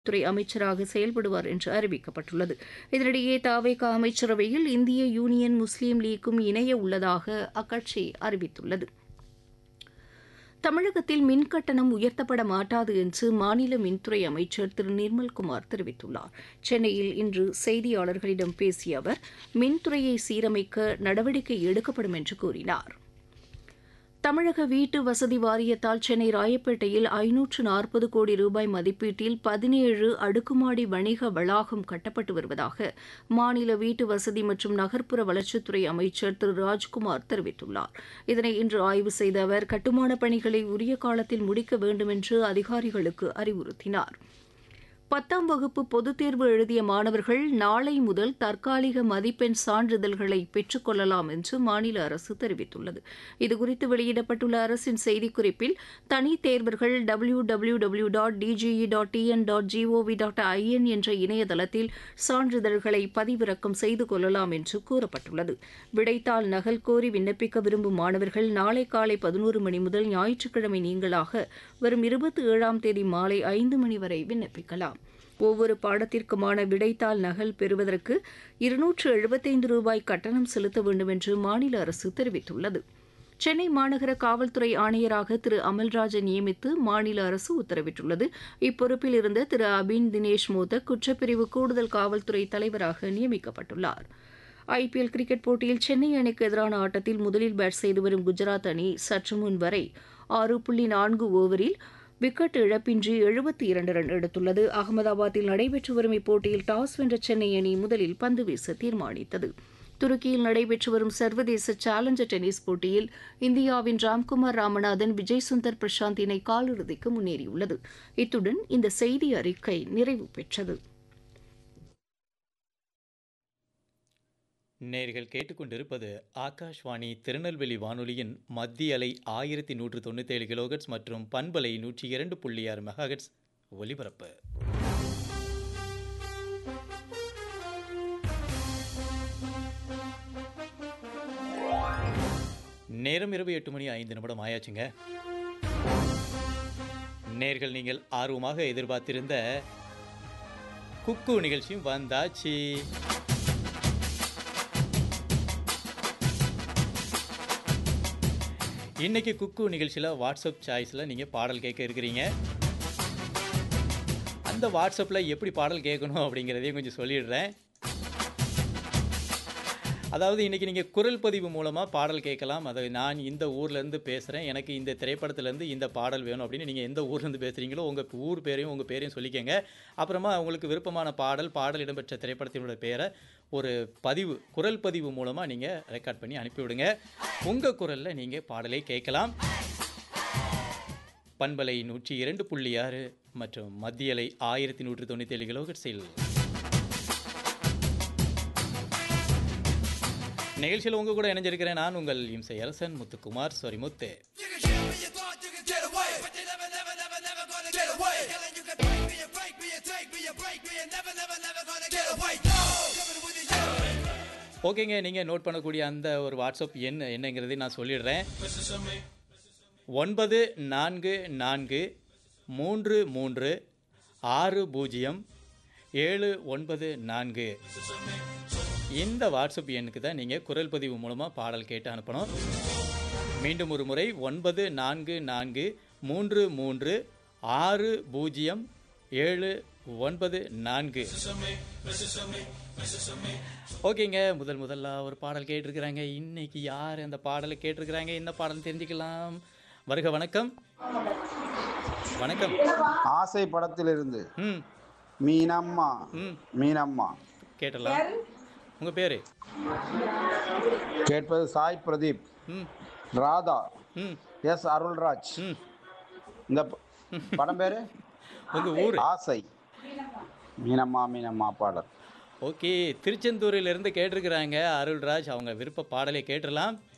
துறை அமைச்சராக செயல்படுவார் என்று அறிவிக்கப்பட்டுள்ளது இதனிடையே தாவேகா அமைச்சரவையில் இந்திய யூனியன் முஸ்லீம் லீக்கும் இணைய உள்ளதாக அக்கட்சி அறிவித்துள்ளது தமிழகத்தில் மின் கட்டணம் உயர்த்தப்பட மாட்டாது என்று மாநில மின்துறை அமைச்சர் திரு நிர்மல்குமார் தெரிவித்துள்ளார் சென்னையில் இன்று செய்தியாளர்களிடம் பேசிய அவர் மின்துறையை சீரமைக்க நடவடிக்கை எடுக்கப்படும் என்று கூறினார் தமிழக வீட்டு வசதி வாரியத்தால் சென்னை ராயப்பேட்டையில் ஐநூற்று நாற்பது கோடி ரூபாய் மதிப்பீட்டில் பதினேழு அடுக்குமாடி வணிக வளாகம் கட்டப்பட்டு வருவதாக மாநில வீட்டு வசதி மற்றும் நகர்ப்புற வளர்ச்சித்துறை அமைச்சர் திரு ராஜ்குமார் தெரிவித்துள்ளார் இதனை இன்று ஆய்வு செய்த அவர் கட்டுமானப் பணிகளை உரிய காலத்தில் முடிக்க வேண்டும் என்று அதிகாரிகளுக்கு அறிவுறுத்தினார் பத்தாம் வகுப்பு பொதுத் தேர்வு எழுதிய மாணவர்கள் நாளை முதல் தற்காலிக மதிப்பெண் சான்றிதழ்களை பெற்றுக் கொள்ளலாம் என்று மாநில அரசு தெரிவித்துள்ளது இதுகுறித்து வெளியிடப்பட்டுள்ள அரசின் செய்திக்குறிப்பில் தனி தேர்வர்கள் W W W dot DGE dot TN dot GOV dot IN என்ற இணையதளத்தில் சான்றிதழ்களை பதிவிறக்கம் செய்து கொள்ளலாம் என்று கூறப்பட்டுள்ளது விடைத்தாள் நகல் கோரி விண்ணப்பிக்க விரும்பும் மாணவர்கள் நாளை காலை பதினோரு மணி முதல் ஞாயிற்றுக்கிழமை நீங்களாக வரும் இருபத்தி ஏழாம் தேதி மாலை ஐந்து மணி வரை விண்ணப்பிக்கலாம் ஒவ்வொரு பாடத்திற்குமான விடைத்தாள் நகல் பெறுவதற்கு இருநூற்று எழுபத்தைந்து ரூபாய் கட்டணம் செலுத்த வேண்டும் என்று மாநில அரசு தெரிவித்துள்ளது சென்னை மாநகர காவல்துறை ஆணையராக திரு அமல்ராஜை நியமித்து மாநில அரசு உத்தரவிட்டுள்ளது இப்பொறுப்பில் இருந்த திரு அபின் தினேஷ் மோதக் குற்றப்பிரிவு கூடுதல் காவல்துறை தலைவராக நியமிக்கப்பட்டுள்ளார் ஐபிஎல் கிரிக்கெட் போட்டியில் சென்னை அணிக்கு எதிரான ஆட்டத்தில் முதலில் பேட் செய்து வரும் குஜராத் அணி சற்று முன் வரை ஆறு புள்ளி நான்கு ஓவரில் விக்கெட் இழப்பின்றி எழுபத்தி இரண்டு ரன் எடுத்துள்ளது அகமதாபாத்தில் நடைபெற்று வரும் இப்போட்டியில் டாஸ் வென்ற சென்னை அணி முதலில் பந்து வீச தீர்மானித்தது துருக்கியில் நடைபெற்று வரும் சர்வதேச சேலஞ்சர் டென்னிஸ் போட்டியில் இந்தியாவின் ராம்குமார் ராமநாதன் விஜய் சுந்தர் பிரசாந்த் இணை காலிறுதிக்கு முன்னேறியுள்ளது இத்துடன் இந்த செய்தி அறிக்கை நிறைவு பெற்றது நேர்கள் கேட்டுக்கொண்டிருப்பது ஆகாஷ்வாணி திருநெல்வேலி வானொலியின் மத்திய அலை ஆயிரத்தி நூற்று தொண்ணூத்தேழு கிலோகட்ஸ் மற்றும் பண்பலை நூற்றி இரண்டு புள்ளி ஆறு மெகாஹெட்ஸ் ஒலிபரப்பு நேரம் இரவு எட்டு மணி ஐந்து நிமிடம் ஆயாச்சுங்க நேர்கள் நீங்கள் ஆர்வமாக எதிர்பார்த்திருந்த குக்கு நிகழ்ச்சியும் வந்தாச்சு இன்னைக்கு குக்கு நிகழ்ச்சியில் வாட்ஸ்அப் சாய்ஸில் நீங்கள் பாடல் கேட்க இருக்கிறீங்க அந்த வாட்ஸ்அப்பில் எப்படி பாடல் கேட்கணும் அப்படிங்கிறதையும் கொஞ்சம் சொல்லிடுறேன் அதாவது இன்றைக்கி நீங்கள் குரல் பதிவு மூலமாக பாடல் கேட்கலாம் அதை நான் இந்த ஊர்லேருந்து பேசுகிறேன் எனக்கு இந்த திரைப்படத்துலேருந்து இந்த பாடல் வேணும் அப்படின்னு நீங்கள் எந்த ஊர்லேருந்து பேசுகிறீங்களோ உங்கள் ஊர் பேரையும் உங்கள் பேரையும் சொல்லிக்கங்க அப்புறமா உங்களுக்கு விருப்பமான பாடல் பாடல் இடம்பெற்ற திரைப்படத்தினோட பேரை ஒரு பதிவு குரல் பதிவு மூலமாக நீங்கள் ரெக்கார்ட் பண்ணி அனுப்பிவிடுங்க உங்கள் குரலில் நீங்கள் பாடலை கேட்கலாம் பண்பலை நூற்றி இரண்டு புள்ளி ஆறு மற்றும் மத்தியலை ஆயிரத்தி நூற்றி தொண்ணூற்றி ஏழு கிலோகட்ஸில் நிகழ்ச்சியில் உங்க கூட இணைஞ்சிருக்கிறேன் நான் உங்கள் இம்சை அரசன் முத்துக்குமார் சாரி முத்து ஓகேங்க நீங்கள் நோட் பண்ணக்கூடிய அந்த ஒரு வாட்ஸ்அப் எண் என்னங்கிறதை நான் சொல்லிடுறேன் ஒன்பது நான்கு நான்கு மூன்று மூன்று ஆறு பூஜ்ஜியம் ஏழு ஒன்பது நான்கு இந்த வாட்ஸ்அப் எண்ணுக்கு தான் நீங்கள் குரல் பதிவு மூலமாக பாடல் கேட்டு அனுப்பணும் மீண்டும் ஒரு முறை ஒன்பது நான்கு நான்கு மூன்று மூன்று ஆறு பூஜ்ஜியம் ஏழு ஒன்பது நான்கு ஓகேங்க முதல் முதல்ல ஒரு பாடல் கேட்டிருக்கிறாங்க இன்னைக்கு யார் அந்த பாடலை கேட்டிருக்கிறாங்க என்ன பாடல் தெரிஞ்சுக்கலாம் வருக வணக்கம் வணக்கம் ஆசை படத்திலிருந்து ம் மீனம்மா ம் மீனம்மா கேட்டலாம் உங்கள் பேர் கேட்பது சாய் பிரதீப் ம் ராதா ம் எஸ் அருள்ராஜ் ம் இந்த ப- படம் பேரு உங்கள் ஊர் ஆசை மீனம்மா மீனம்மா பாடல் ஓகே திருச்செந்தூரிலிருந்து கேட்டிருக்கிறாங்க அருள்ராஜ் அவங்க விருப்ப பாடலை கேட்டுடலாம்